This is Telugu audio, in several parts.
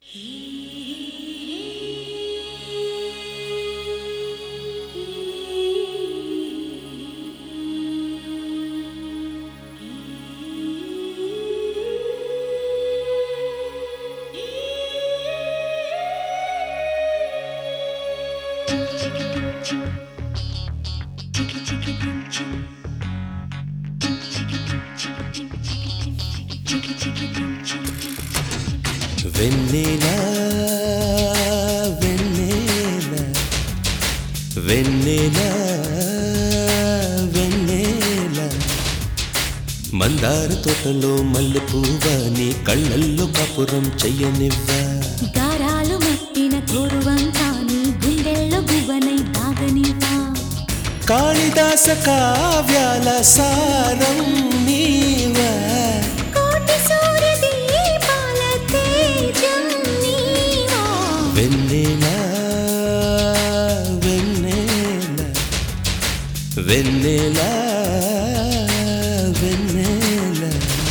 వెన్నెల వెన్నెల వెన్నెల వెన్నెల మందార తోటలో మల్లె పువ్వ నీ కళ్ళల్లో కపురం చెయ్యనివ్వా గారాలు మట్టిన గోరువంతా నీ గుండెల్లో గువ్వనై దాగనివా కాళిదాస కావ్యాల సారం నీవా కోటి సూర్య దీపాల తేజం నీవా వెన్నెల వెన్నెల వెన్నెల వెన్నెల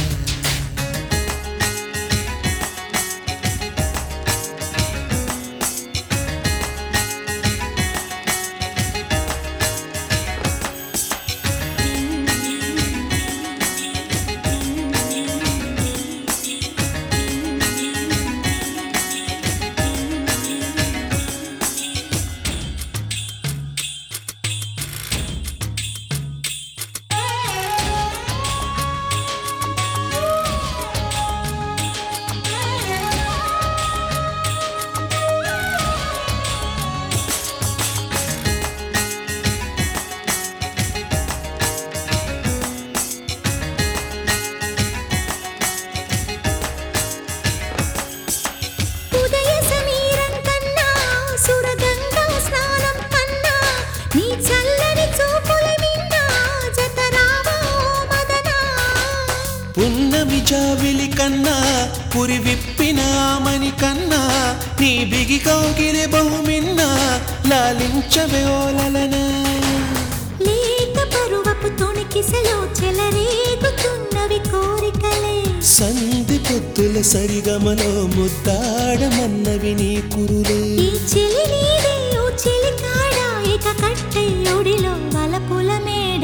ఉదయ సమీరం కన్నా సురగంగా స్నానం కన్నా నీ చల్లని చూపుల విన్నా జతరావా ఓ మదనా పున్నమి జావిలి కన్నా పురి విప్పిన ఆమని కన్నా నీ బిగి కౌగిలి బహుమిన్న లాలించవే ఓలలనా లేత పరువపు తొణికిసలో చెలరేగుతున్నవి కోరికలే సంధి పొద్దుల సరిగమలో ముద్దాడమన్నవి నీ కురులే ఈ చెలి నీడే ఓ చెలి కాడ ఇక కట్టె ఒడిలో వలపుల మేడ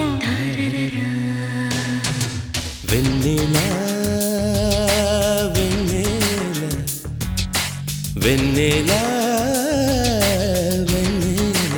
వెన్నెల వెన్నెల వెన్నెల వెన్నెల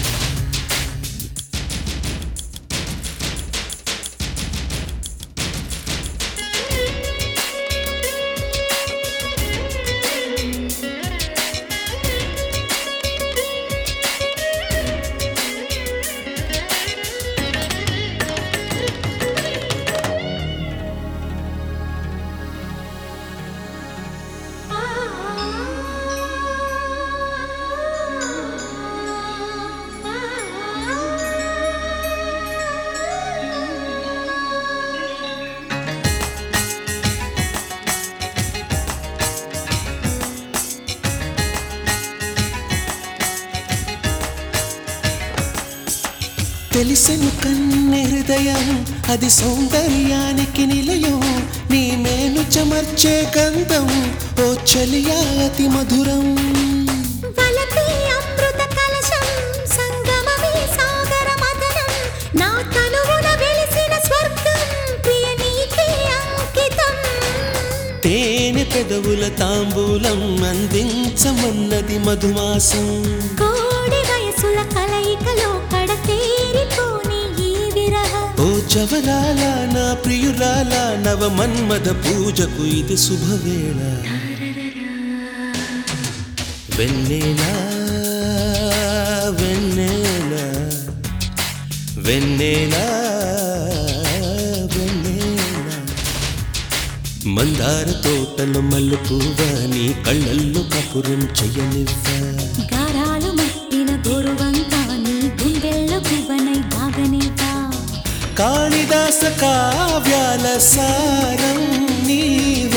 తెలిసెను కన్నె హృదయం అది సౌందర్యానికి నిలయం నీ మేను చమర్చే గంధం ఓ చలియా అతి మధురం వలపే అమృత కలశం సంగమమే సాగర మదనం నా తనువున వెలిసిన స్వర్గం ప్రియ నీకే అంకితం తేనె పెదవుల తాంబూలం అందించమన్నది మధుమాసం కోడి వయసుల కలయికలో కడతేరిపోని ఈ విరహ ఓ జవరాల నా ప్రియురాల నవ మన్మథ పూజకు ఇది శుభవేళ వెన్నెల వెన్నెల వెన్నెల వెన్నెల మందార తోటలో మల్లె పువ్వ నీ కళ్ళల్లో కపురం చెయ్యనివ్వా గారాలు మట్టిన గోరువంతా నీ గుండెల్లో గువ్వనై దాగనివా కాళిదాస కావ్యాల సారం నీవ